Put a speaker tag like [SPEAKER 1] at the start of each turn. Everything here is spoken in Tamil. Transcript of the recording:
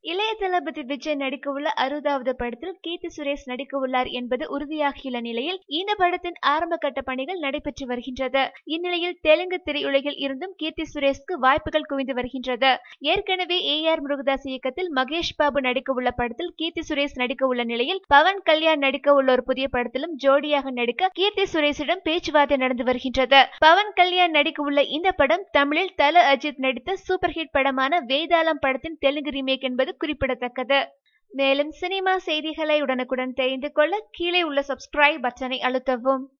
[SPEAKER 1] இளைய தளபதி விஜய் நடிக்க உள்ள அறுபதாவது படத்தில் கீர்த்தி சுரேஷ் நடிக்க உள்ளார் என்பது உறுதியாகியுள்ள நிலையில் இந்த படத்தின் ஆரம்ப கட்ட பணிகள் நடைபெற்று வருகின்றது இந்நிலையில் தெலுங்கு திரையுலகில் இருந்தும் கீர்த்தி சுரேஷ்க்கு வாய்ப்புகள் குவிந்து வருகின்றது ஏற்கனவே ஏ ஆர் முருகதாஸ் இயக்கத்தில் மகேஷ் பாபு நடிக்க உள்ள படத்தில் கீர்த்தி சுரேஷ் நடிக்க உள்ள நிலையில் பவன் கல்யாண் நடிக்க உள்ள ஒரு புதிய படத்திலும் ஜோடியாக நடிக்க கீர்த்தி சுரேஷிடம் பேச்சுவார்த்தை நடந்து வருகின்றது பவன் கல்யாண் நடிக்க உள்ள இந்த படம் தமிழில் தல அஜித் நடித்த சூப்பர் ஹிட் படமான வேதாளம் படத்தின் தெலுங்கு ரீமேக் என்பது குறிப்பிடத்தக்கது மேலும் சினிமா செய்திகளை உடனுக்குடன் தெரிந்து கொள்ள கீழே உள்ள சப்ஸ்கிரைப் பட்டனை அழுத்தவும்